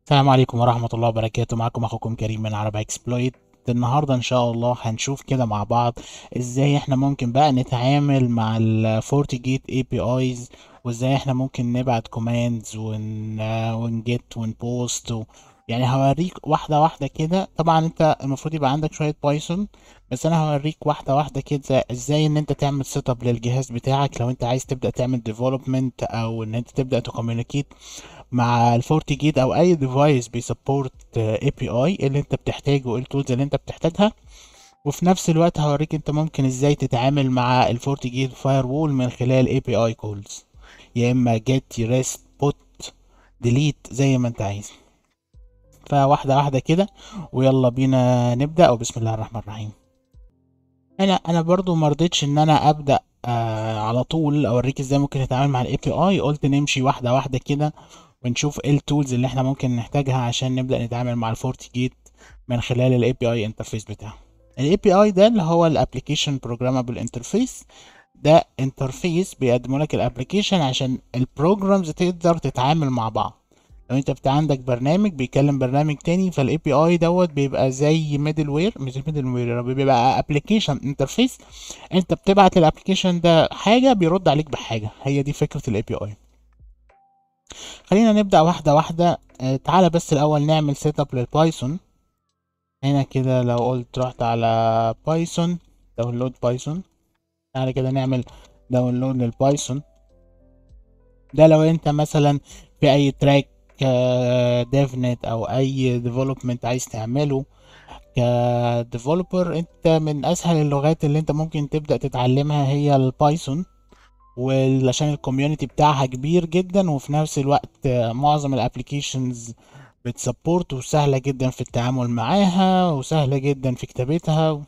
السلام عليكم ورحمة الله وبركاته معكم أخوكم كريم من عرب اكسبلويت النهاردة إن شاء الله هنشوف كده مع بعض إزاي إحنا ممكن بقى نتعامل مع ال FortiGate APIs وإزاي إحنا ممكن نبعت commands ون ونجيت ونبوست و... يعني هوريك واحدة واحدة كده طبعا أنت المفروض يبقى عندك شوية بايثون بس أنا هوريك واحدة واحدة كده إزاي إن أنت تعمل سيت اب للجهاز بتاعك لو أنت عايز تبدأ تعمل development أو إن أنت تبدأ تكوميونيكيت مع الفورتي جيت او اي ديفايس بيسبورت اي بي اي اللي انت بتحتاجه ايه التولز اللي انت بتحتاجها وفي نفس الوقت هوريك انت ممكن ازاي تتعامل مع الفورتي جيت فاير وول من خلال اي بي اي كولز يا اما جيت ريست بوت ديليت زي ما انت عايز فواحده واحده كده ويلا بينا نبدا وبسم الله الرحمن الرحيم انا انا برضو مرضتش ان انا ابدا آه على طول اوريك ازاي ممكن تتعامل مع الاي بي اي قلت نمشي واحده واحده كده ونشوف ايه التولز اللي احنا ممكن نحتاجها عشان نبدا نتعامل مع الفورتي جيت من خلال الاي بي اي انترفيس بتاعه الاي بي اي ده اللي هو الابلكيشن بروجرامبل انترفيس ده انترفيس بيقدمه لك الابلكيشن عشان البروجرامز تقدر تتعامل مع بعض لو انت بتاع عندك برنامج بيكلم برنامج تاني فالاي بي اي دوت بيبقى زي ميدل وير مش ميدل وير بيبقى ابلكيشن انترفيس انت بتبعت للابلكيشن ده حاجه بيرد عليك بحاجه هي دي فكره الاي بي اي خلينا نبدأ واحدة واحدة آه تعالى بس الأول نعمل سيت اب للبايثون هنا كده لو قلت رحت على بايثون داونلود بايثون تعالى كده نعمل داونلود للبايثون ده لو انت مثلا في اي تراك آه ديفنت او اي ديفلوبمنت عايز تعمله كديفلوبر انت من اسهل اللغات اللي انت ممكن تبدأ تتعلمها هي البايثون وعشان الكوميونتي بتاعها كبير جدا وفي نفس الوقت معظم الابليكيشنز بتسبورت وسهلة جدا في التعامل معاها وسهلة جدا في كتابتها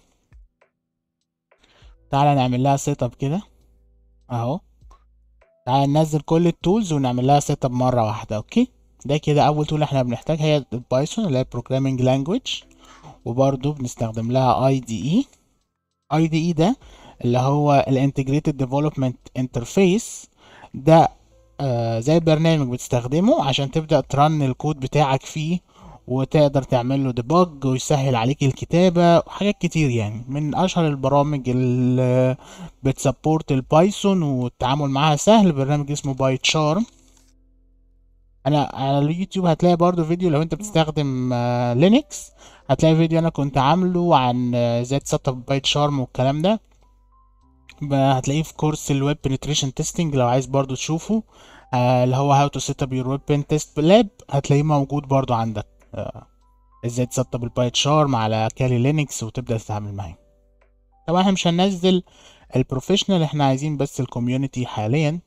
تعالى نعمل لها سيت اب كده اهو تعالى ننزل كل التولز ونعمل لها سيت اب مرة واحدة اوكي ده كده اول تول احنا بنحتاجها هي البايثون اللي هي programming language وبرضو بنستخدم لها اي دي اي اي دي اي ده اللي هو الانتجريتد ديفلوبمنت انترفيس ده آه زي برنامج بتستخدمه عشان تبدا ترن الكود بتاعك فيه وتقدر تعمل له ديباج ويسهل عليك الكتابه وحاجات كتير يعني من اشهر البرامج اللي بتسبورت البايثون والتعامل معاها سهل برنامج اسمه بايت شارم انا على اليوتيوب هتلاقي برضو فيديو لو انت بتستخدم آه لينكس هتلاقي فيديو انا كنت عامله عن آه ازاي تسطب بايت شارم والكلام ده هتلاقيه في كورس الويب بنتريشن تيستنج لو عايز برضو تشوفه آه اللي هو هاو تو سيت اب يور ويب بن تيست لاب هتلاقيه موجود برضو عندك آه ازاي تسطب البايت شارم على كالي لينكس وتبدا تتعامل معاه طبعا احنا مش هننزل البروفيشنال احنا عايزين بس الكوميونتي حاليا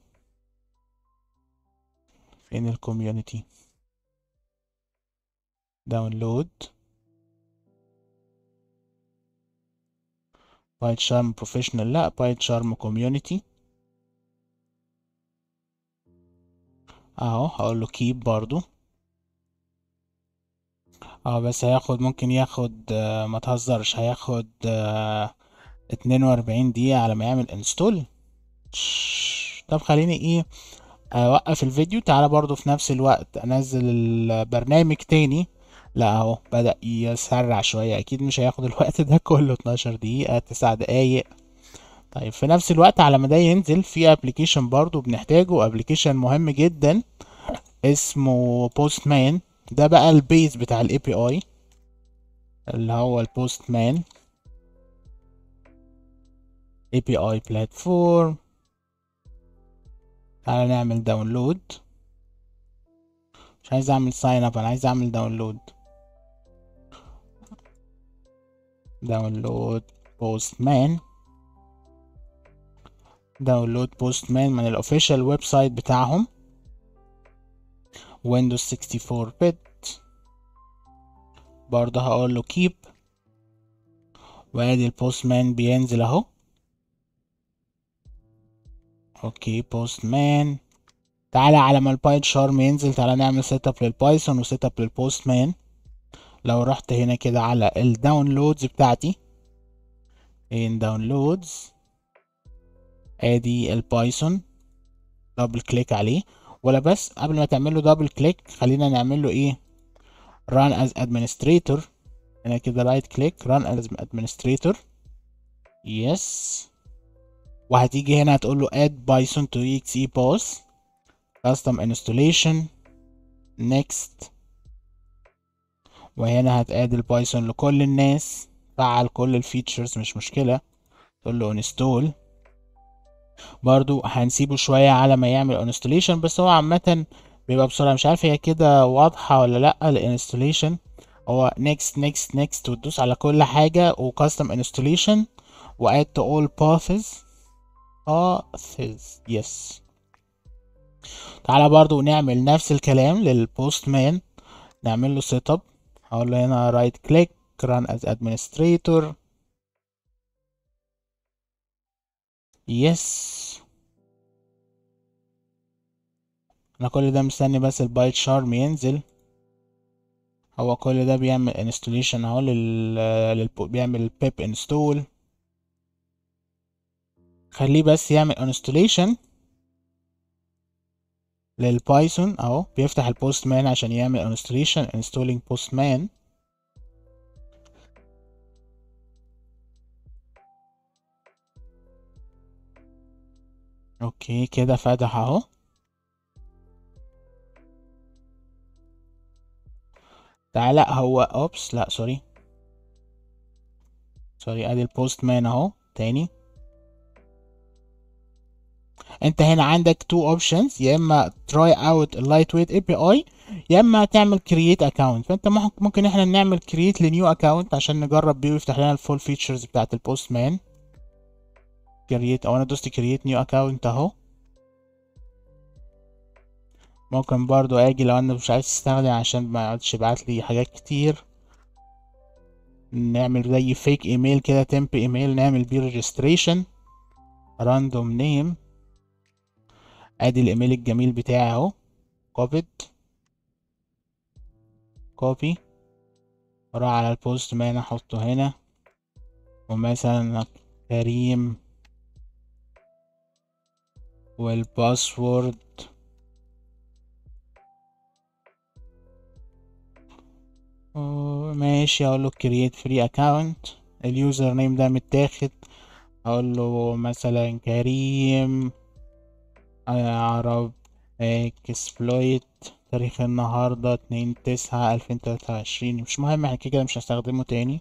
فين الكوميونتي داونلود بايت شارم بروفيشنال لا بايت شارم كوميونتي اهو هقول له كيب برضو اه بس هياخد ممكن ياخد آه ما تهزرش هياخد آه اتنين واربعين دقيقة على ما يعمل انستول طب خليني ايه اوقف الفيديو تعالى برضو في نفس الوقت انزل البرنامج تاني لا اهو بدأ يسرع شوية اكيد مش هياخد الوقت ده كله 12 دقيقة 9 دقايق طيب في نفس الوقت على ما ده ينزل في ابلكيشن برضو بنحتاجه ابلكيشن مهم جدا اسمه بوست مان ده بقى البيز بتاع الاي بي اي اللي هو البوست مان اي بي اي بلاتفورم تعالى نعمل داونلود مش عايز اعمل ساين اب انا عايز اعمل داونلود داونلود بوست مان داونلود بوست مان من الاوفيشال ويب سايت بتاعهم ويندوز 64 بت برضه هقول له كيب وادي البوست مان بينزل اهو اوكي بوست مان تعالى على ما البايت شارم ينزل تعالى نعمل سيت اب للبايثون وسيت اب للبوست مان لو رحت هنا كده على الداونلودز بتاعتي in downloads ادي البايثون دبل كليك عليه ولا بس قبل ما تعمل له دبل كليك خلينا نعمل له ايه run as administrator هنا كده رايت كليك run as administrator yes وهتيجي هنا هتقول له add python to exe pass custom installation next وهنا هتقاد البايثون لكل الناس فعل كل الفيتشرز مش مشكلة تقول له انستول برضو هنسيبه شوية على ما يعمل انستوليشن بس هو عامة بيبقى بسرعة مش عارف هي كده واضحة ولا لأ الانستوليشن هو next next next وتدوس على كل حاجة و custom installation و add to all paths paths yes تعالى برضو نعمل نفس الكلام للبوست مان نعمل له سيت اب هقول له هنا رايت كليك run as administrator يس انا كل ده مستني بس البايت شارم ينزل هو كل ده بيعمل انستوليشن اهو لل... لل... بيعمل بيب انستول خليه بس يعمل انستوليشن للبايثون اهو بيفتح البوست مان عشان يعمل انستوليشن installing post man اوكي كده فتح اهو تعالى هو اوبس لا سوري سوري ادي البوست مان اهو تاني انت هنا عندك تو اوبشنز يا اما تراي اوت اللايت ويت اي بي اي يا اما تعمل كرييت اكونت فانت ممكن احنا نعمل كرييت لنيو اكونت عشان نجرب بيه ويفتح لنا الفول فيتشرز بتاعت البوست مان كرييت او انا دوست كرييت نيو اكونت اهو ممكن برضو اجي لو انا مش عايز استخدم عشان ما يقعدش يبعت لي حاجات كتير نعمل زي فيك ايميل كده تمب ايميل نعمل بيه ريجستريشن راندوم نيم ادي الايميل الجميل بتاعي اهو كوبيد كوبي اروح على البوست مان احطه هنا ومثلا كريم والباسورد ماشي اقول له create free account اليوزر نيم ده متاخد اقول له مثلا كريم عرب اكسبلويت تاريخ النهاردة اتنين تسعة الفين تلاتة وعشرين مش مهم احنا كده مش هستخدمه تاني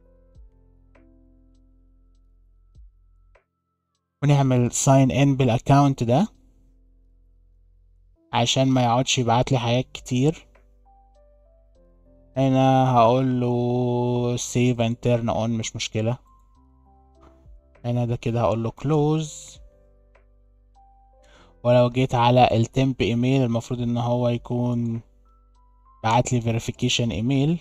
ونعمل ساين ان بالاكونت ده عشان ما يقعدش يبعت لي حاجات كتير هنا هقول له save and turn on مش مشكلة هنا ده كده هقول له close ولو جيت على التمب ايميل المفروض ان هو يكون بعت لي verification ايميل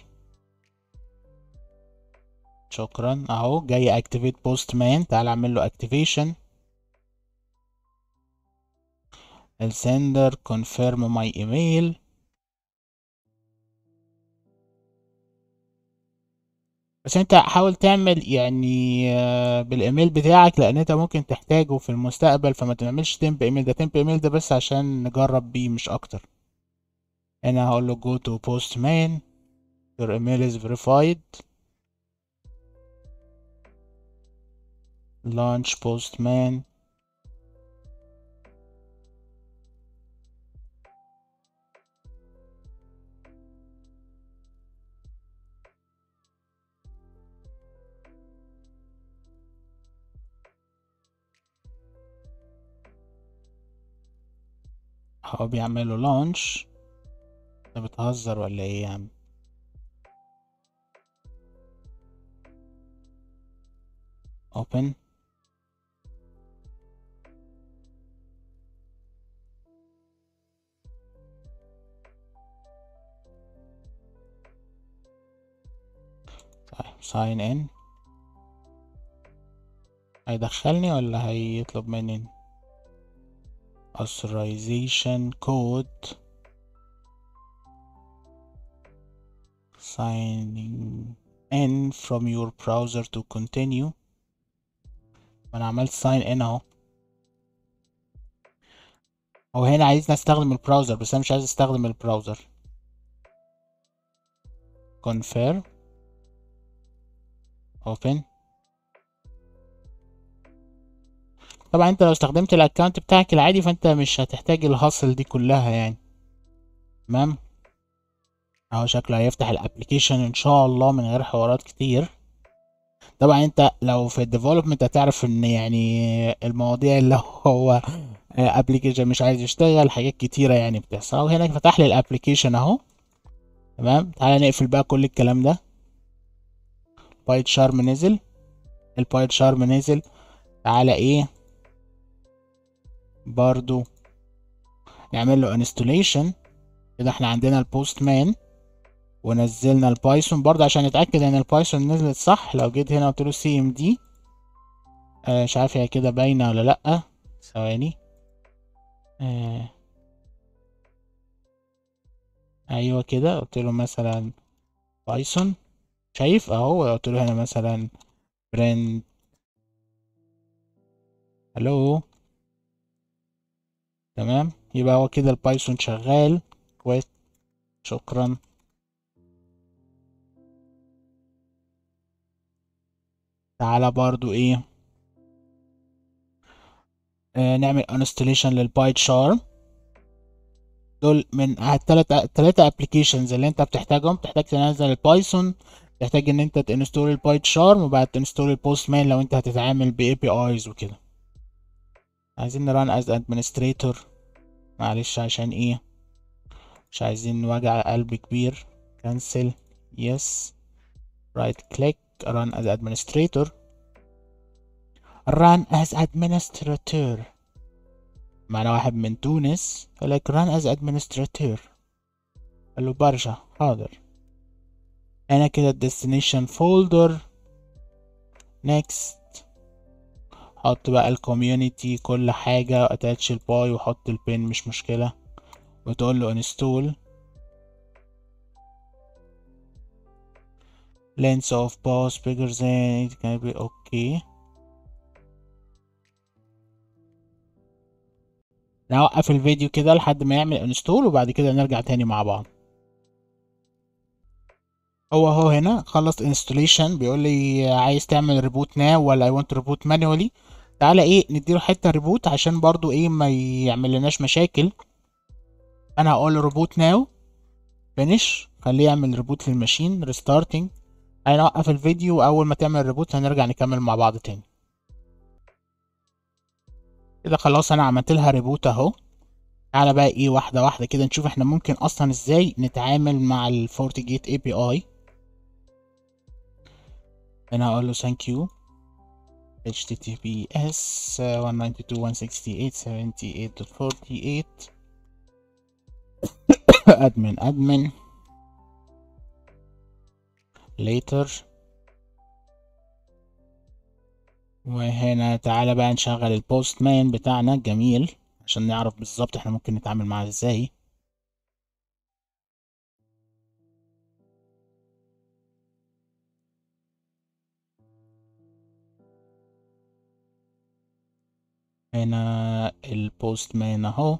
شكرا اهو جاي activate postman تعال اعمل له activation السندر confirm my email بس انت حاول تعمل يعني بالايميل بتاعك لان انت ممكن تحتاجه في المستقبل فما تعملش تمب ايميل ده تمب ايميل ده بس عشان نجرب بيه مش اكتر هنا هقول له go to postman your email is verified launch postman هو بيعملوا لانش انت بتهزر ولا ايه يا عم open طيب sign in هيدخلني ولا هيطلب مني authorization code signing in from your browser to continue انا عملت sign in اهو هو هنا عايزني استخدم البراوزر بس انا مش عايز استخدم البراوزر confirm open طبعا انت لو استخدمت الاكونت بتاعك العادي فانت مش هتحتاج الهصل دي كلها يعني تمام اهو شكله هيفتح الابلكيشن ان شاء الله من غير حوارات كتير طبعا انت لو في الديفلوبمنت هتعرف ان يعني المواضيع اللي هو ابلكيشن مش عايز يشتغل حاجات كتيره يعني بتحصل اهو هنا فتح لي الابلكيشن اهو تمام تعالى نقفل بقى كل الكلام ده بايت شارم نزل البايت شارم نزل تعالى ايه برضو نعمل له انستوليشن كده احنا عندنا البوست مان ونزلنا البايثون برضه عشان نتاكد ان البايثون نزلت صح لو جيت هنا قلت له سي ام دي مش عارف هي كده باينه ولا لا ثواني آه. ايوه كده قلت له مثلا بايثون شايف اهو قلت له هنا مثلا برنت الو تمام يبقى هو كده البايثون شغال كويس شكرا تعالى برضو ايه آه نعمل انستليشن للبايت شارم دول من التلاتة التلاتة ابلكيشنز اللي انت بتحتاجهم تحتاج تنزل البايثون تحتاج ان انت تنستول البايت شارم وبعد تنستول البوست مان لو انت هتتعامل ب بي ايز وكده عايزين نران از ادمنستريتور معلش عشان ايه مش عايزين وجع قلب كبير cancel yes right click run as administrator run as administrator معنا واحد من تونس قال لك run as administrator قال له برشا حاضر انا كده destination folder next حط بقى الكوميونتي كل حاجة اتاتش الباي وحط البين مش مشكلة وتقول له install length of pass bigger than it can be okay نوقف الفيديو كده لحد ما يعمل انستول وبعد كده نرجع تاني مع بعض هو هو هنا خلص انستوليشن بيقول لي عايز تعمل ريبوت ناو ولا اي ونت ريبوت مانوالي تعالى ايه نديله حته ريبوت عشان برضو ايه ما يعمل لناش مشاكل انا هقول له ريبوت ناو فينيش خليه يعمل ريبوت للماشين ريستارتنج هنوقف الفيديو واول ما تعمل ريبوت هنرجع نكمل مع بعض تاني كده خلاص انا عملت لها ريبوت اهو تعالى بقى ايه واحده واحده كده نشوف احنا ممكن اصلا ازاي نتعامل مع الفورتي جيت اي بي اي هنا هقول له ثانك يو https 192.168.78.48 admin admin later وهنا تعالى بقى نشغل البوست مان بتاعنا الجميل عشان نعرف بالظبط احنا ممكن نتعامل معاه ازاي هنا البوست مان اهو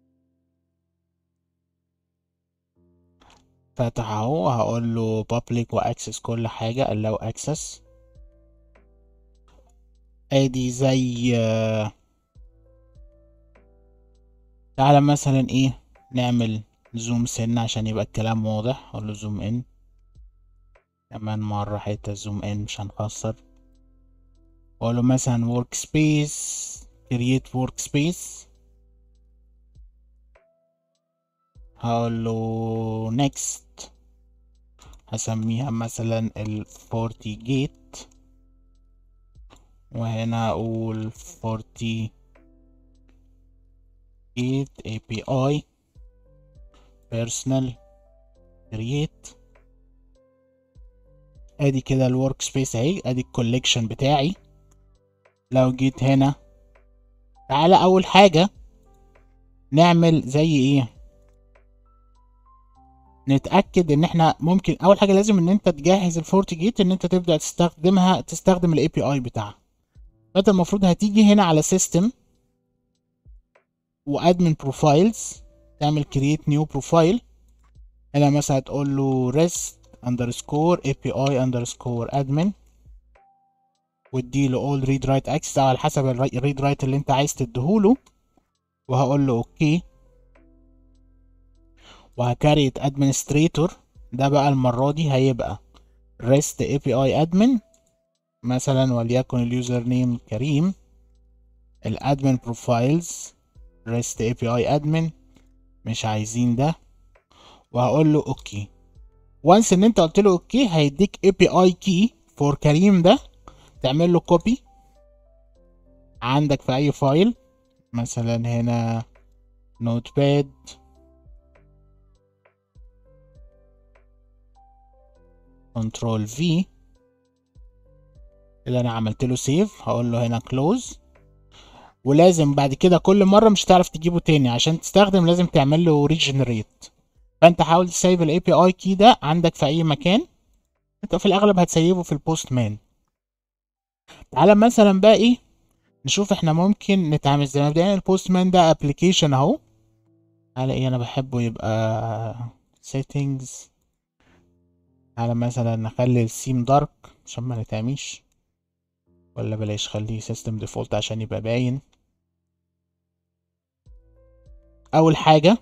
فتح اهو هقول له public واكسس كل حاجة allow access ادي زي تعالى مثلا ايه نعمل زوم سن عشان يبقى الكلام واضح اقول له زوم ان كمان مرة حتة زوم ان مش هنخسر اقول له مثلا ورك سبيس create workspace هقول له next هسميها مثلا ال 40 جيت وهنا اقول 40 جيت API personal create ادي كده الورك سبيس اهي ادي الكوليكشن بتاعي لو جيت هنا تعالى اول حاجة نعمل زي ايه نتأكد ان احنا ممكن اول حاجة لازم ان انت تجهز الفورتي جيت ان انت تبدأ تستخدمها تستخدم الاي بي اي بتاعها فانت المفروض هتيجي هنا على سيستم وادمن بروفايلز تعمل كرييت نيو بروفايل هنا مثلا هتقول له ريست underscore API underscore admin واديله all read write access على حسب الريد رايت اللي انت عايز تديهوله وهقول له اوكي وهكريت administrator ده بقى المرة دي هيبقى rest API admin مثلا وليكن اليوزر نيم كريم الادمن بروفايلز rest API admin مش عايزين ده وهقول له اوكي وانس ان انت قلت له اوكي هيديك API key for كريم ده تعمل له كوبي عندك في اي فايل مثلا هنا نوت باد كنترول في اللي انا عملت له سيف هقول له هنا كلوز ولازم بعد كده كل مره مش هتعرف تجيبه تاني عشان تستخدم لازم تعمل له ريجنريت فانت حاول تسيب الاي بي اي كي ده عندك في اي مكان انت في الاغلب هتسيبه في البوست مان تعالى مثلا بقى ايه نشوف احنا ممكن نتعامل ازاي مبدئيا البوست مان ده ابلكيشن اهو على ايه انا بحبه يبقى settings على مثلا نخلي السيم دارك عشان ما نتعميش ولا بلاش خليه سيستم ديفولت عشان يبقى باين اول حاجة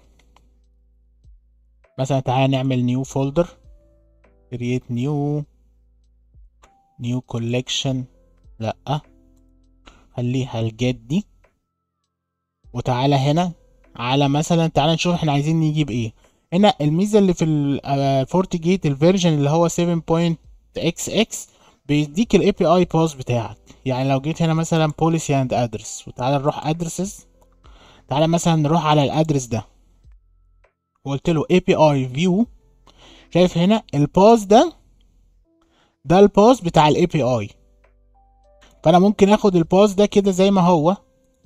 مثلا تعالى نعمل نيو فولدر create new new collection لا خليها الجيت دي وتعالى هنا على مثلا تعالى نشوف احنا عايزين نجيب ايه هنا الميزه اللي في الفورتي جيت الفيرجن اللي هو 7.xx بيديك الاي بي اي باس بتاعك يعني لو جيت هنا مثلا بوليسي اند ادرس وتعالى نروح ادرسز تعالى مثلا نروح على الادرس ده وقلت له اي بي اي فيو شايف هنا الباس ده ده الباس بتاع الاي بي اي فانا ممكن اخد الباس ده كده زي ما هو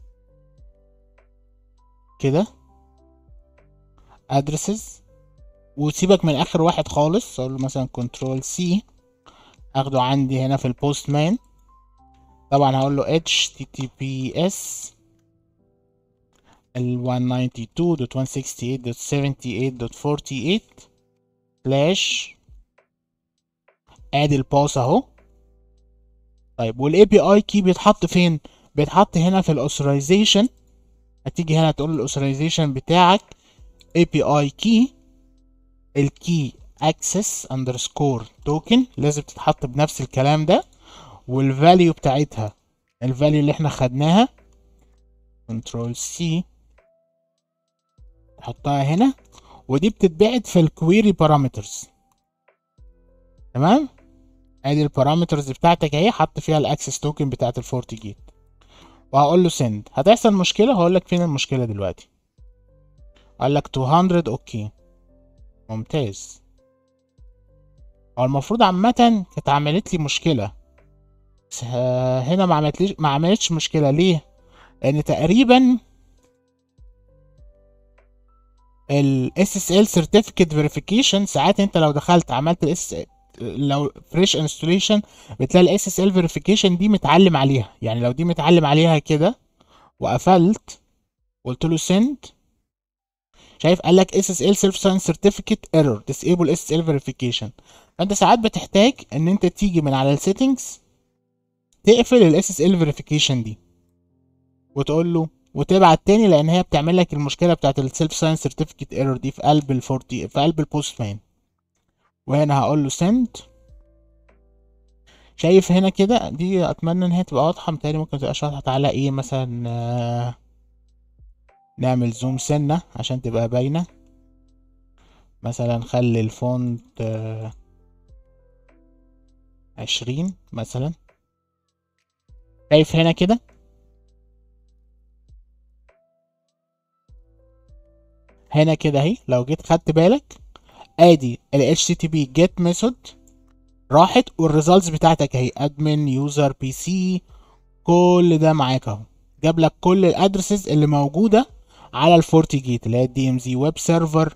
كده ادرسز وسيبك من اخر واحد خالص اقول له مثلا كنترول سي اخده عندي هنا في البوست مان طبعا هقول له https ال 192.168.78.48 سلاش ادي الباس اهو طيب والاي بي اي كي بيتحط فين بيتحط هنا في الاوثرايزيشن هتيجي هنا تقول الاوثرايزيشن بتاعك اي بي اي كي الكي اكسس اندرسكور توكن لازم تتحط بنفس الكلام ده والفاليو بتاعتها الفاليو اللي احنا خدناها كنترول سي تحطها هنا ودي بتتبعت في الكويري بارامترز تمام ادي البارامترز بتاعتك اهي حط فيها الاكسس توكن بتاعت الفورتي جيت وهقول له سند هتحصل مشكله هقول لك فين المشكله دلوقتي قال لك 200 اوكي ممتاز هو المفروض عامة كانت عملت لي مشكلة بس هنا ما عملتليش ما عملتش مشكلة ليه؟ لأن تقريبا ال SSL Certificate Verification ساعات انت لو دخلت عملت ال SSL لو فريش انستوليشن بتلاقي ال SSL Verification دي متعلم عليها يعني لو دي متعلم عليها كده وقفلت قلت له send شايف قال لك SSL Self Sign Certificate Error Disable SSL Verification فانت ساعات بتحتاج ان انت تيجي من على السيتنجز تقفل ال SSL Verification دي وتقول له وتبعت تاني لان هي بتعمل لك المشكله بتاعت السيلف ساين سيرتيفيكت ايرور دي في قلب الفورتي في قلب البوست مان وهنا هقول له سند شايف هنا كده دي اتمنى ان هي تبقى واضحه متهيألي ممكن تبقاش واضحه تعالى ايه مثلا آه نعمل زوم سنة عشان تبقى باينة مثلا خلي الفونت عشرين مثلا شايف هنا كده هنا كده اهي لو جيت خدت بالك ادي ال HTTP get method راحت والريزلتس بتاعتك اهي admin user pc كل ده معاك اهو جاب لك كل الادرسز اللي موجوده على الفورتي جيت اللي هي الدي ام زي ويب سيرفر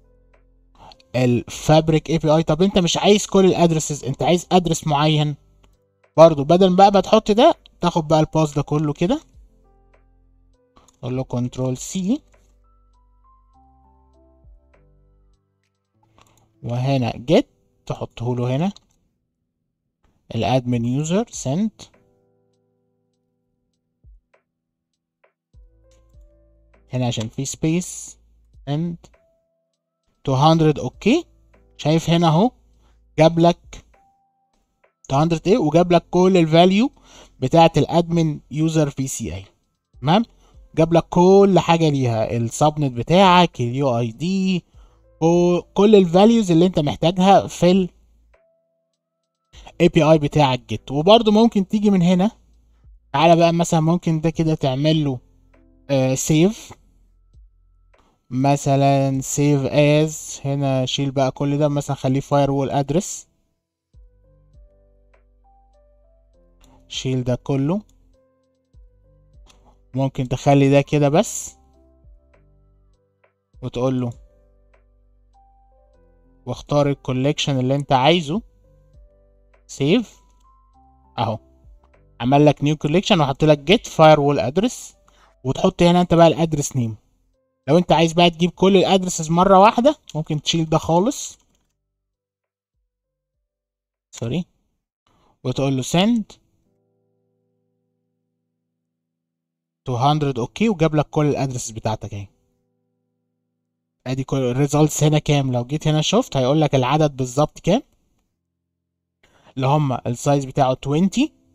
الفابريك اي بي اي طب انت مش عايز كل الادرسز انت عايز ادرس معين برضو بدل بقى ما تحط ده تاخد بقى الباس ده كله كده اقول له كنترول سي وهنا جيت تحطه له هنا الادمن يوزر سنت هنا عشان في سبيس سنت 200 اوكي شايف هنا اهو جاب لك 200 ايه وجاب لك كل الفاليو بتاعه الادمن يوزر في سي اي تمام جاب لك كل حاجه ليها السبنت بتاعك اليو اي دي كل الفاليوز اللي انت محتاجها في ال API بتاعك جيت وبرده ممكن تيجي من هنا تعالى بقى مثلا ممكن ده كده تعمل له سيف مثلا سيف از هنا شيل بقى كل ده مثلا خليه فاير وول ادرس شيل ده كله ممكن تخلي ده كده بس وتقول له واختار الكوليكشن اللي انت عايزه سيف اهو عمل لك نيو كوليكشن وحط لك جيت فاير وول ادرس وتحط هنا انت بقى الادرس نيم لو انت عايز بقى تجيب كل الادرسز مره واحده ممكن تشيل ده خالص سوري وتقول له send 200 اوكي وجاب لك كل الادرسز بتاعتك اهي ادي كل الريزلتس هنا كام لو جيت هنا شفت هيقول لك العدد بالظبط كام اللي هم السايز بتاعه 20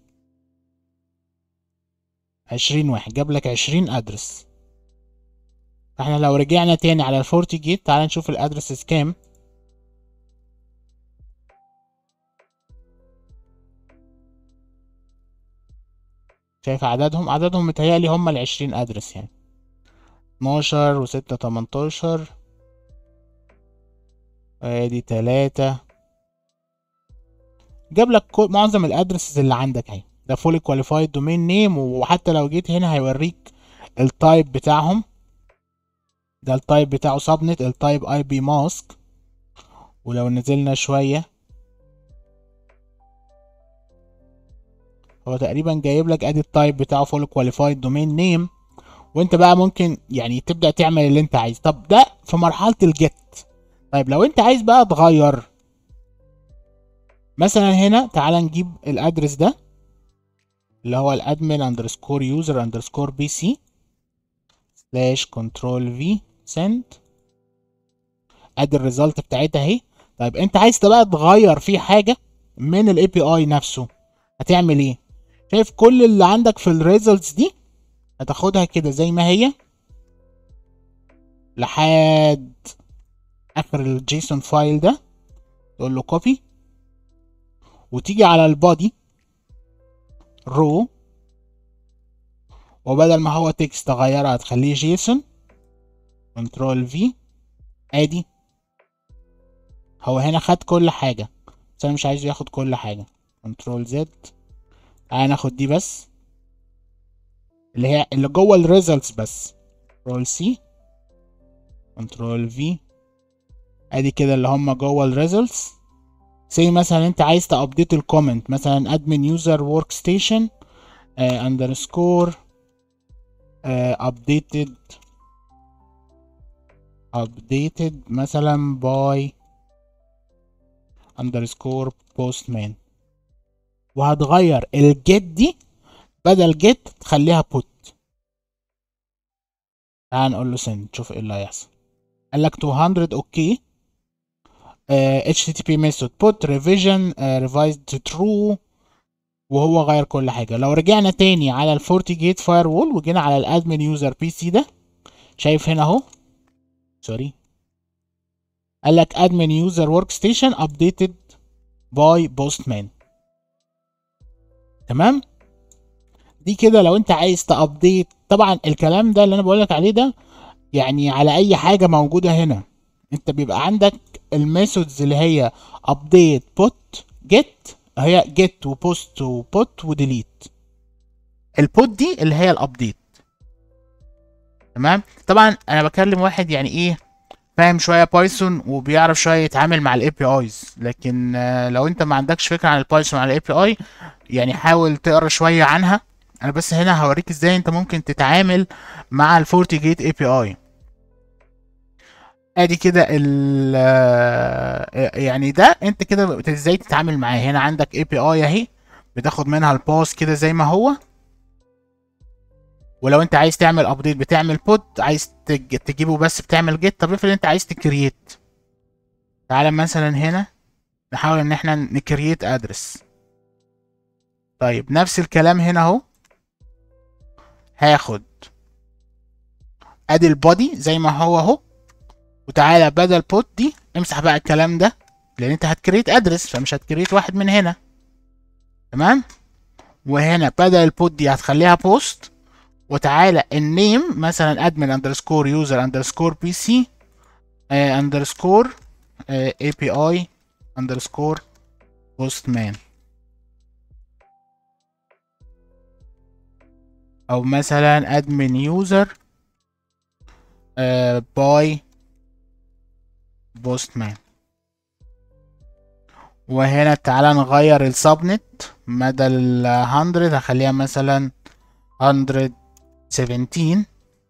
20 واحد جاب لك 20 ادرس احنا لو رجعنا تاني على الفورتي جيت تعال نشوف الادرسز كام شايف عددهم عددهم متهيألي هم العشرين ادرس يعني اتناشر وستة تمنتاشر ادي تلاتة جاب لك معظم الادرسز اللي عندك اهي ده فولي كواليفايد دومين نيم وحتى لو جيت هنا هيوريك التايب بتاعهم ده التايب بتاعه سبنت التايب اي بي ماسك ولو نزلنا شوية هو تقريبا جايب لك ادي التايب بتاعه فول كواليفايد دومين نيم وانت بقى ممكن يعني تبدا تعمل اللي انت عايز طب ده في مرحله الجيت طيب لو انت عايز بقى تغير مثلا هنا تعال نجيب الادرس ده اللي هو الادمن اندرسكور يوزر اندرسكور بي سي سلاش كنترول في سند ادي الريزلت بتاعتها اهي طيب انت عايز بقى تغير فيه حاجه من الاي بي اي نفسه هتعمل ايه شايف كل اللي عندك في الريزلتس دي هتاخدها كده زي ما هي لحد اخر الجيسون فايل ده تقول له كوبي وتيجي على البادي رو وبدل ما هو تكست تغيرها تخليه جيسون كنترول في ادي هو هنا خد كل حاجة بس انا مش عايزه ياخد كل حاجة كنترول زد تعالى ناخد دي بس اللي هي اللي جوه الريزلتس بس كنترول سي كنترول في ادي كده اللي هم جوه الريزلتس زي مثلا انت عايز تابديت الكومنت مثلا ادمن يوزر ورك ستيشن اندرسكور updated updated مثلا by underscore postman وهتغير الجيت دي بدل جيت تخليها put تعال نقول له send نشوف ايه اللي هيحصل قال لك 200 اوكي uh, http method put revision uh, revised to true وهو غير كل حاجه لو رجعنا تاني على الفورتي جيت فاير وول وجينا على الادمن يوزر بي سي ده شايف هنا اهو سوري قال لك admin user workstation updated by postman تمام دي كده لو انت عايز تابديت طبعا الكلام ده اللي انا بقولك عليه ده يعني على اي حاجه موجوده هنا انت بيبقى عندك الميثودز اللي هي update put get هي get وبوست وبوت وديليت البوت دي اللي هي الابديت تمام طبعا انا بكلم واحد يعني ايه فاهم شويه بايثون وبيعرف شويه يتعامل مع الاي بي ايز لكن لو انت ما عندكش فكره عن البايثون عن الاي بي اي يعني حاول تقرا شويه عنها انا بس هنا هوريك ازاي انت ممكن تتعامل مع الفورتي جيت اي بي اي ادي كده ال يعني ده انت كده ازاي تتعامل معاه هنا عندك اي بي اي اهي بتاخد منها الباس كده زي ما هو ولو انت عايز تعمل ابديت بتعمل بوت عايز تج... تجيبه بس بتعمل جيت طب افرض انت عايز تكريت تعالى مثلا هنا نحاول ان احنا نكريت ادرس طيب نفس الكلام هنا اهو هاخد ادي البودي زي ما هو اهو وتعالى بدل بوت دي امسح بقى الكلام ده لان انت هتكريت ادرس فمش هتكريت واحد من هنا تمام وهنا بدل البوت دي هتخليها بوست وتعالى النيم مثلا ادمن اندرسكور يوزر اندرسكور بي سي اندرسكور اي بي اي اندرسكور بوست مان او مثلا ادمن يوزر باي بوست مان وهنا تعالى نغير السبنت مدى ال 100 هخليها مثلا 117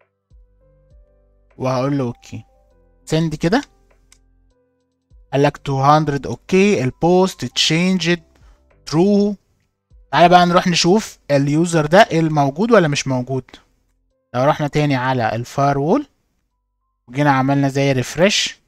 وهقول له اوكي سند كده قال لك 200 اوكي البوست تشينجد ترو تعالى بقى نروح نشوف اليوزر ده الموجود ولا مش موجود لو رحنا تاني على الفاير وول وجينا عملنا زي ريفرش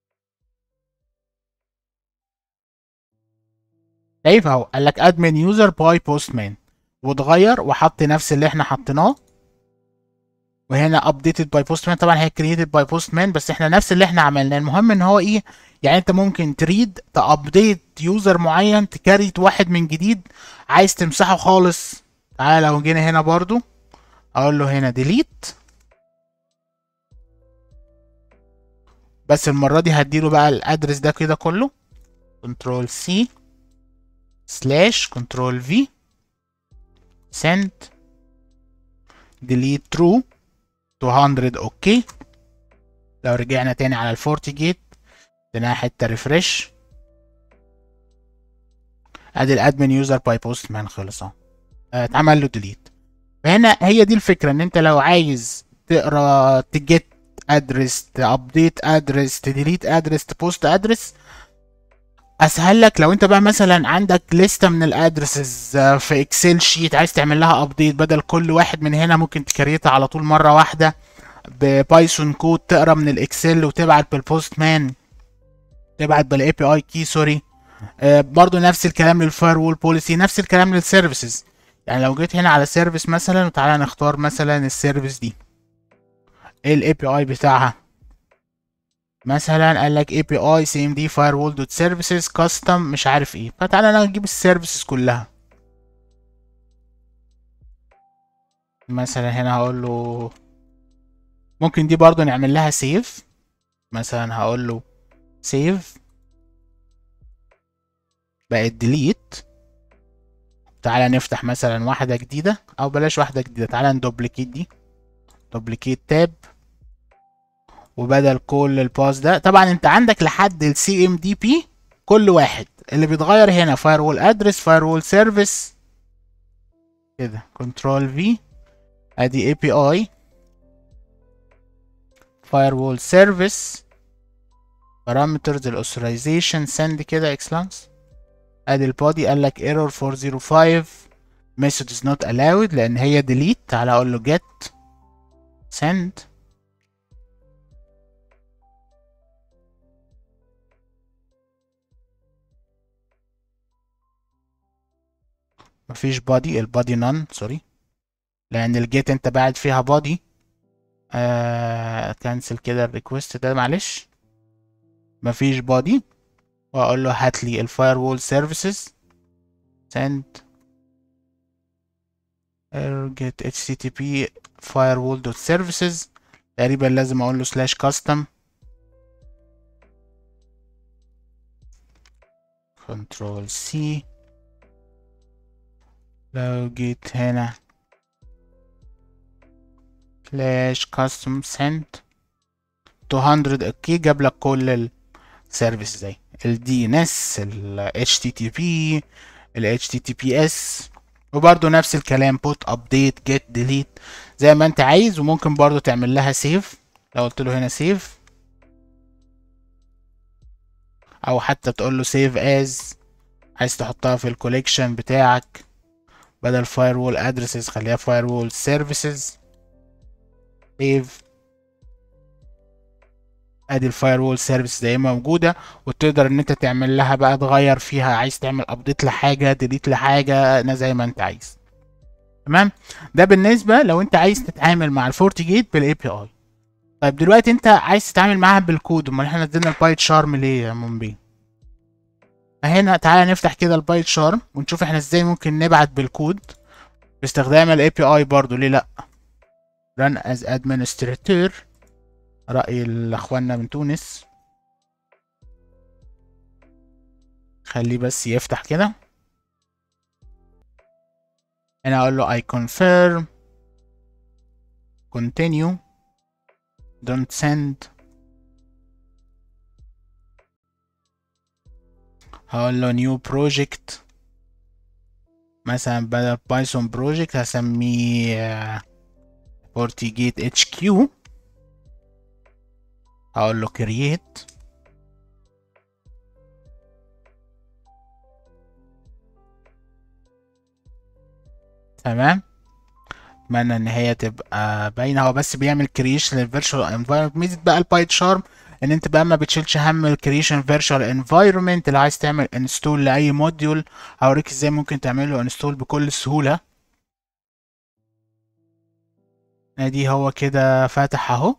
شايف اهو قال لك ادمن يوزر باي بوست مان واتغير وحط نفس اللي احنا حطيناه وهنا ابديتد باي بوست مان طبعا هي كرييتد باي بوست مان بس احنا نفس اللي احنا عملناه المهم ان هو ايه يعني انت ممكن تريد تابديت يوزر معين تكريت واحد من جديد عايز تمسحه خالص تعالى لو جينا هنا برضو اقول له هنا ديليت بس المرة دي هديله بقى الادرس ده كده كله كنترول سي سلاش كنترول في send delete true 200 اوكي لو رجعنا تاني على الفورتي جيت اديناها حته ريفرش ادي الادمن يوزر باي بوست مان خلص اهو اتعمل له ديليت فهنا هي دي الفكره ان انت لو عايز تقرا تجيت ادرس تابديت ادرس تديليت ادرس تبوست ادرس اسهل لك لو انت بقى مثلا عندك لستة من الادرسز في اكسل شيت عايز تعمل لها ابديت بدل كل واحد من هنا ممكن تكريتها على طول مرة واحدة ببايثون كود تقرا من الاكسل وتبعت بالبوست مان تبعت بالاي بي اي كي سوري آه برضو نفس الكلام للفاير وول بوليسي نفس الكلام للسيرفيسز يعني لو جيت هنا على سيرفيس مثلا وتعالى نختار مثلا السيرفيس دي ايه الاي بي اي بتاعها مثلا قال لك اي بي اي سي ام دي فاير وول دوت سيرفيسز كاستم مش عارف ايه فتعالى انا نجيب السيرفيسز كلها مثلا هنا هقول له ممكن دي برضو نعمل لها سيف مثلا هقول له سيف بقت ديليت تعالى نفتح مثلا واحدة جديدة او بلاش واحدة جديدة تعالى ندوبليكيت دي دوبليكيت تاب وبدل كل الباس ده طبعا انت عندك لحد السي ام دي بي كل واحد اللي بيتغير هنا فاير وول ادرس فاير وول سيرفيس كده كنترول في ادي اي بي اي فاير وول سيرفيس بارامترز الاوثرايزيشن سند كده اكسلانس ادي البودي قال لك ايرور 405 message is not allowed لان هي delete تعالى اقول له get send مفيش بادي البادي نون سوري لان الجيت انت باعت فيها بادي آه كنسل كده الريكوست ده معلش مفيش بادي واقول له هات لي الفاير وول سيرفيسز send get http firewall dot services تقريبا لازم اقول له slash custom control C لو جيت هنا slash custom send 200 اوكي جاب لك كل السيرفيس زي ال DNS ال HTTP ال HTTPS وبرضه نفس الكلام put update get delete زي ما انت عايز وممكن برضه تعمل لها save لو قلت له هنا save او حتى تقول له save as عايز تحطها في الكوليكشن بتاعك بدل firewall addresses خليها firewall services save ادي الفاير سيرفيس زي ما موجوده وتقدر ان انت تعمل لها بقى تغير فيها عايز تعمل ابديت لحاجه ديليت لحاجه انا زي ما انت عايز تمام ده بالنسبه لو انت عايز تتعامل مع الفورتي جيت بالاي بي اي طيب دلوقتي انت عايز تتعامل معاها بالكود امال احنا نزلنا البايت شارم ليه يا مومبي هنا تعالى نفتح كده البايت شارم ونشوف احنا ازاي ممكن نبعت بالكود باستخدام الاي بي اي برضو ليه لا run as administrator رأي الاخواننا من تونس خليه بس يفتح كده انا اقول له I confirm continue don't send هقول له new project مثلا بدل بايثون بروجكت هسميه FortiGate HQ هقول له create تمام اتمنى ان هي تبقى باينه هو بس بيعمل كريشن للفيرتشوال انفايرمنت ميزه بقى البايت شارم ان انت بقى ما بتشيلش هم الكريشن فيرتشوال انفايرمنت اللي عايز تعمل انستول لاي موديول هوريك ازاي ممكن تعمل له انستول بكل سهوله ادي هو كده فاتح اهو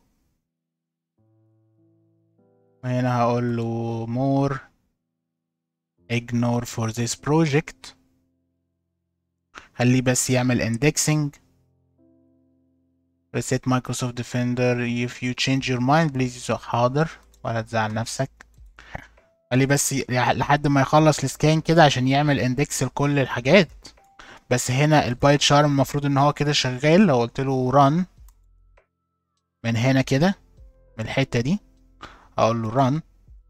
هنا هقول له more ignore for this project خليه بس يعمل indexing reset Microsoft Defender if you change your mind please use حاضر ولا تزعل نفسك خليه بس ي- لحد ما يخلص السكان كده عشان يعمل اندكس لكل الحاجات بس هنا البايت شارم المفروض ان هو كده شغال لو قلت له run من هنا كده من الحتة دي اقول له run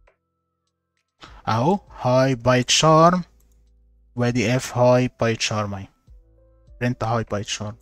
اهو هاي بايت شارم وادي اف هاي بايت شارم اهي print هاي بايت شارم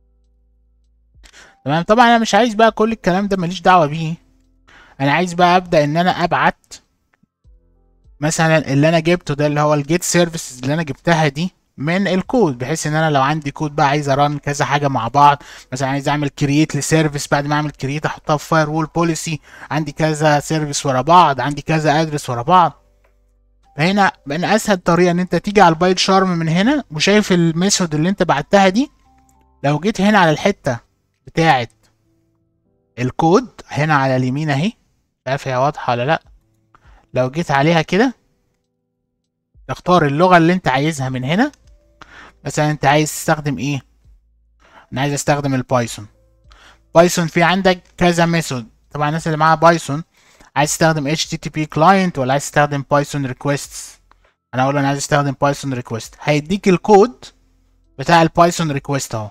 تمام طبعا انا مش عايز بقى كل الكلام ده ماليش دعوه بيه انا عايز بقى ابدا ان انا ابعت مثلا اللي انا جبته ده اللي هو الجيت سيرفيسز اللي انا جبتها دي من الكود بحيث ان انا لو عندي كود بقى عايز اران كذا حاجه مع بعض مثلا عايز اعمل كرييت لسيرفيس بعد ما اعمل كرييت احطها في فاير وول بوليسي عندي كذا سيرفيس ورا بعض عندي كذا ادرس ورا بعض فهنا من اسهل طريقه ان انت تيجي على البايت شارم من هنا وشايف الميثود اللي انت بعتها دي لو جيت هنا على الحته بتاعه الكود هنا على اليمين اهي مش عارف هي واضحه ولا لا لو جيت عليها كده تختار اللغه اللي انت عايزها من هنا مثلا انت عايز تستخدم ايه انا عايز استخدم البايثون بايثون في عندك كذا ميثود طبعا الناس اللي معاها بايثون عايز تستخدم HTTP client ولا عايز تستخدم بايثون requests انا اقول له انا عايز استخدم بايثون request هيديك الكود بتاع البايثون request اهو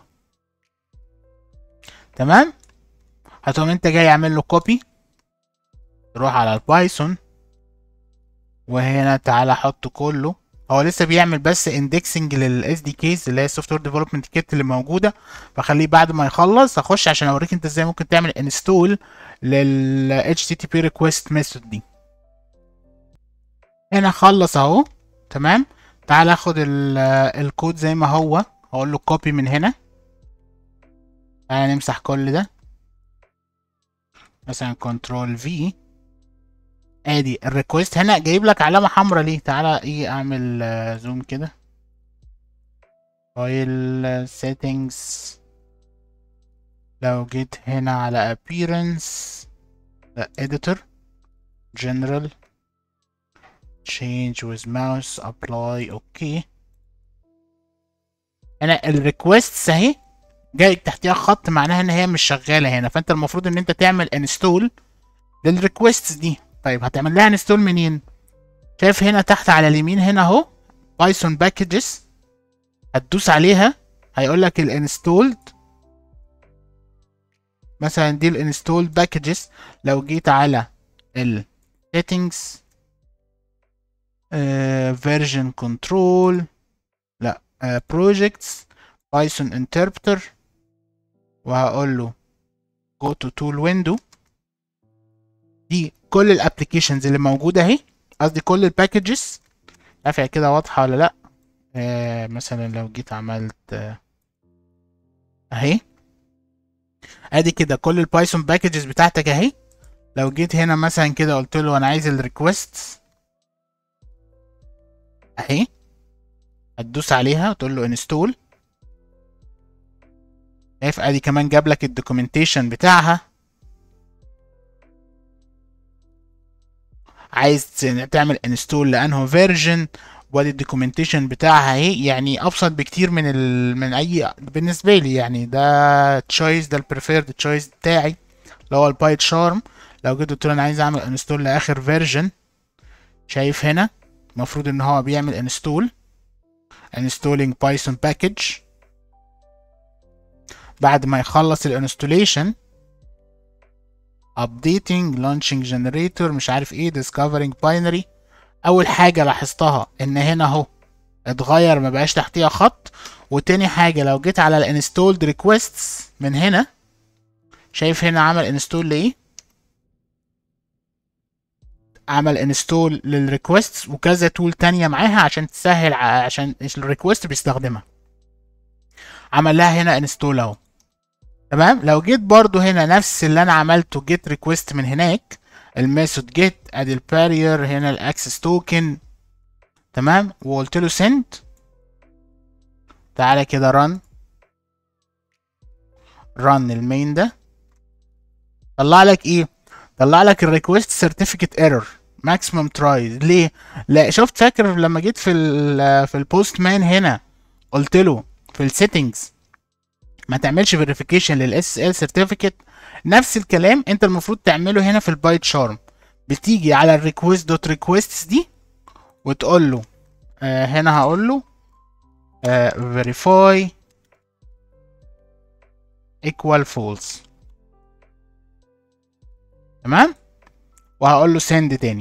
تمام هتقوم انت جاي عامل له كوبي تروح على البايثون وهنا تعالى حط كله هو لسه بيعمل بس اندكسنج للاس دي كيز اللي هي السوفت وير ديفلوبمنت كيت اللي موجوده فخليه بعد ما يخلص اخش عشان اوريك انت ازاي ممكن تعمل انستول لل HTTP request method دي هنا خلص اهو تمام تعال اخد ال- الكود زي ما هو هقول له كوبي من هنا تعالى نمسح كل ده مثلا كنترول في ادي الريكوست هنا جايب لك علامه حمراء ليه تعالى ايه اعمل زوم كده فايل settings لو جيت هنا على appearance لا editor general change with mouse apply اوكي هنا الريكوست اهي جاي تحتيها خط معناها ان هي مش شغاله هنا فانت المفروض ان انت تعمل انستول للريكوستس دي طيب هتعمل لها انستول منين شايف هنا تحت على اليمين هنا اهو بايثون باكجز هتدوس عليها هيقول لك الانستولد مثلا دي الانستولد باكجز لو جيت على ال settings فيرجن كنترول لا بروجكتس بايثون انتربتر وهقول له go to tool window دي كل الابلكيشنز اللي موجوده اهي قصدي كل الباكجز عارف هي كده واضحه ولا لا آه مثلا لو جيت عملت آه اهي ادي كده كل البايثون باكجز بتاعتك اهي لو جيت هنا مثلا كده قلت له انا عايز الريكوست اهي هتدوس عليها وتقول له انستول شايف ادي كمان جاب لك الدوكيومنتيشن بتاعها عايز تعمل انستول لانه فيرجن وادي الدوكيومنتيشن بتاعها اهي يعني ابسط بكتير من ال... من اي بالنسبه لي يعني ده تشويس ده البريفيرد تشويس بتاعي اللي هو البايت شارم لو جيت قلت له انا عايز اعمل انستول لاخر فيرجن شايف هنا المفروض ان هو بيعمل انستول installing python package بعد ما يخلص الانستوليشن updating launching generator مش عارف ايه discovering binary اول حاجه لاحظتها ان هنا اهو اتغير ما بقاش تحتيها خط وتاني حاجه لو جيت على الانستولد ريكويستس من هنا شايف هنا عمل انستول لايه عمل انستول للريكوست وكذا تول تانية معاها عشان تسهل عشان الريكوست بيستخدمها عمل لها هنا انستول اهو تمام لو جيت برضو هنا نفس اللي انا عملته جيت ريكوست من هناك الميثود جيت ادي البارير هنا الاكسس توكن تمام وقلت له سند تعالى كده رن رن المين ده طلع لك ايه طلع لك الريكوست سيرتيفيكت ايرور ماكسيمم ترايز ليه لا شفت فاكر لما جيت في ال في البوست مان هنا قلت له في السيتنجز ما تعملش فيريفيكيشن للاس ال سيرتيفيكت نفس الكلام انت المفروض تعمله هنا في البايت شارم بتيجي على الريكوست دوت ريكويستس دي وتقول له آه هنا هقول له آه verify equal false تمام وهقول له send تاني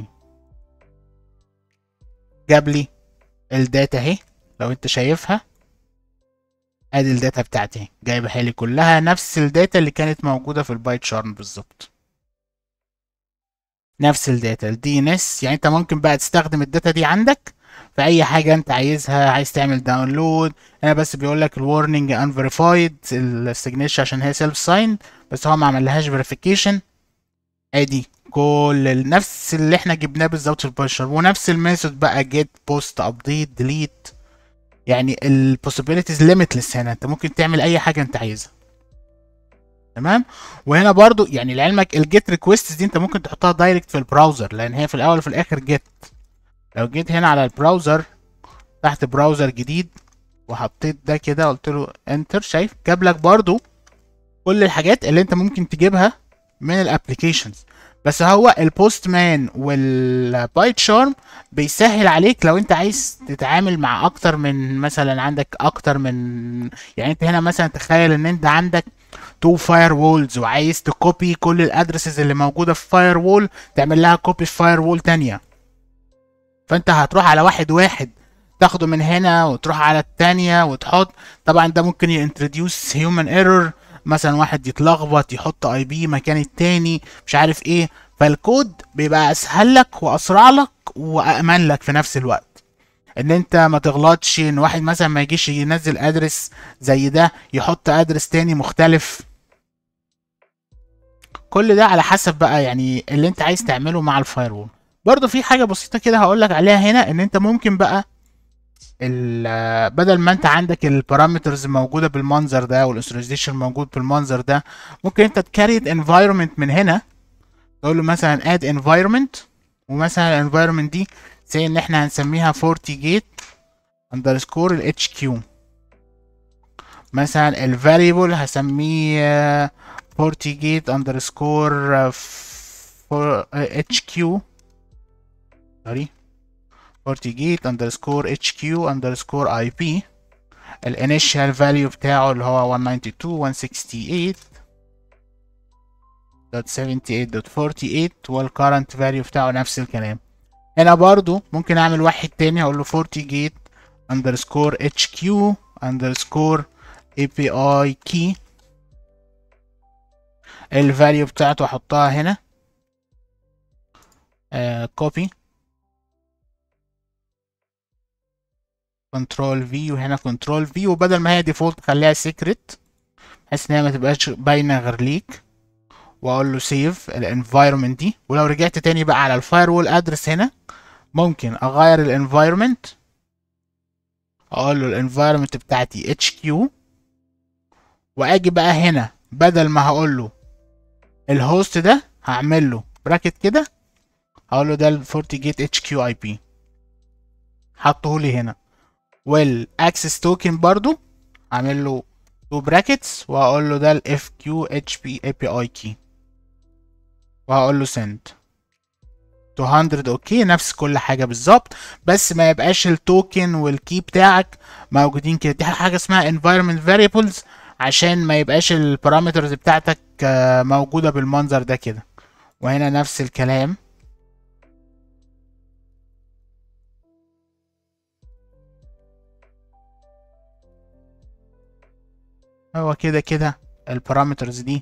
جاب لي الداتا اهي لو انت شايفها ادي الداتا بتاعتي جايبها لي كلها نفس الداتا اللي كانت موجوده في البايت شارم بالظبط نفس الداتا الدي ان اس يعني انت ممكن بقى تستخدم الداتا دي عندك في اي حاجه انت عايزها عايز تعمل داونلود انا بس بيقول لك الورنينج ان فيريفايد السيجنتشر عشان هي سيلف ساين بس هو ما عملهاش فيريفيكيشن ادي كل نفس اللي احنا جبناه بالظبط في البشر ونفس الميثود بقى جيت بوست ابديت ديليت يعني البوسيبيليتيز ليميتلس هنا انت ممكن تعمل اي حاجه انت عايزها تمام وهنا برضو يعني لعلمك الجيت ريكويستس دي انت ممكن تحطها دايركت في البراوزر لان هي في الاول وفي الاخر جيت لو جيت هنا على البراوزر تحت براوزر جديد وحطيت ده كده قلت له انتر شايف جاب لك برضو كل الحاجات اللي انت ممكن تجيبها من الابلكيشنز بس هو البوست مان والبايت شارم بيسهل عليك لو انت عايز تتعامل مع اكتر من مثلا عندك اكتر من يعني انت هنا مثلا تخيل ان انت عندك تو فاير وولز وعايز تكوبي كل الادرسز اللي موجوده في فاير وول تعمل لها كوبي في فاير وول تانية فانت هتروح على واحد واحد تاخده من هنا وتروح على التانية وتحط طبعا ده ممكن ينتروديوس هيومن ايرور مثلا واحد يتلخبط يحط اي بي مكان التاني مش عارف ايه فالكود بيبقى اسهل لك واسرع لك وامن لك في نفس الوقت ان انت ما تغلطش ان واحد مثلا ما يجيش ينزل ادرس زي ده يحط ادرس تاني مختلف كل ده على حسب بقى يعني اللي انت عايز تعمله مع الفايروول برضو في حاجه بسيطه كده هقول لك عليها هنا ان انت ممكن بقى بدل ما انت عندك البارامترز موجوده بالمنظر ده والانستريزيشن موجود بالمنظر ده ممكن انت تكريت انفايرمنت من هنا تقول له مثلا اد انفايرمنت ومثلا الانفايرمنت دي زي ان احنا هنسميها 40 جيت اندرسكور الاتش كيو مثلا الفاريبل هسميه 40 جيت اندرسكور اتش كيو سوري FortiGate underscore HQ underscore IP الانيشال فاليو بتاعه اللي هو 192.168.78.48 والكرنت فاليو بتاعه نفس الكلام هنا برضو ممكن اعمل واحد تاني اقول له FortiGate underscore HQ underscore API key الفاليو بتاعته احطها هنا آه copy كنترول في وهنا كنترول في وبدل ما هي ديفولت خليها سيكريت بحيث ان هي ما تبقاش باينه غير ليك واقول له سيف الانفايرمنت دي ولو رجعت تاني بقى على الفاير وول ادرس هنا ممكن اغير الانفايرمنت اقول له الانفايرمنت بتاعتي اتش كيو واجي بقى هنا بدل ما هقول له الهوست ده هعمل له براكت كده هقول له ده الفورتي جيت اتش كيو اي بي حطه لي هنا والاكسس توكن برضو هعمل له تو براكتس وهقول له ده الاف كيو اتش بي اي بي اي كي وهقول له سند 200 اوكي نفس كل حاجه بالظبط بس ما يبقاش التوكن والكي بتاعك موجودين كده دي حاجه اسمها environment variables عشان ما يبقاش البارامترز بتاعتك موجوده بالمنظر ده كده وهنا نفس الكلام هو كده كده البارامترز دي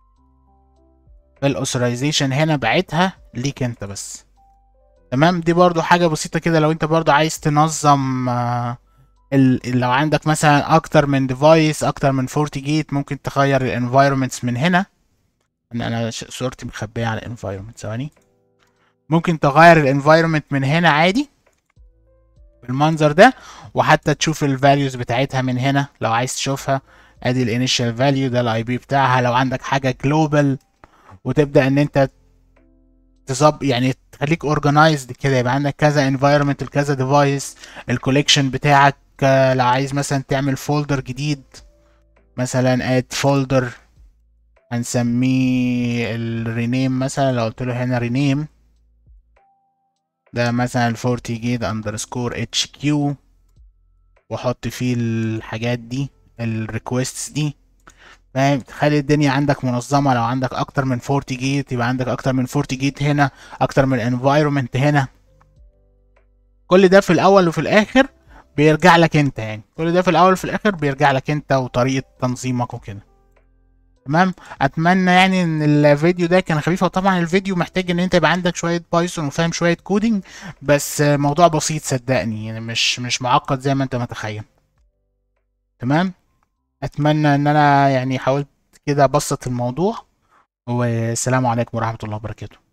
الاوثرايزيشن هنا بعتها ليك انت بس تمام دي برضو حاجه بسيطه كده لو انت برضو عايز تنظم آه لو عندك مثلا اكتر من ديفايس اكتر من 40 جيت ممكن تغير الانفايرمنتس من هنا ان انا صورتي مخبيه على الانفايرمنت ثواني ممكن تغير الانفايرمنت من هنا عادي بالمنظر ده وحتى تشوف الفاليوز بتاعتها من هنا لو عايز تشوفها ادي الانيشال فاليو ده الاي بي بتاعها لو عندك حاجه جلوبال وتبدا ان انت تظبط يعني تخليك اورجنايزد كده يبقى عندك كذا انفايرمنت لكذا ديفايس الكوليكشن بتاعك لو عايز مثلا تعمل فولدر جديد مثلا اد فولدر هنسميه الرينيم مثلا لو قلت له هنا رينيم ده مثلا 40 جيت اندرسكور اتش كيو واحط فيه الحاجات دي الريكويستس دي فاهم تخلي الدنيا عندك منظمة لو عندك أكتر من 40 جيت يبقى عندك أكتر من 40 جيت هنا أكتر من انفايرومنت هنا كل ده في الأول وفي الآخر بيرجع لك أنت يعني كل ده في الأول وفي الآخر بيرجع لك أنت وطريقة تنظيمك وكده تمام اتمنى يعني ان الفيديو ده كان خفيف وطبعا الفيديو محتاج ان انت يبقى عندك شويه بايثون وفاهم شويه كودينج بس موضوع بسيط صدقني يعني مش مش معقد زي ما انت متخيل تمام اتمنى ان انا يعني حاولت كده ابسط الموضوع والسلام عليكم ورحمه الله وبركاته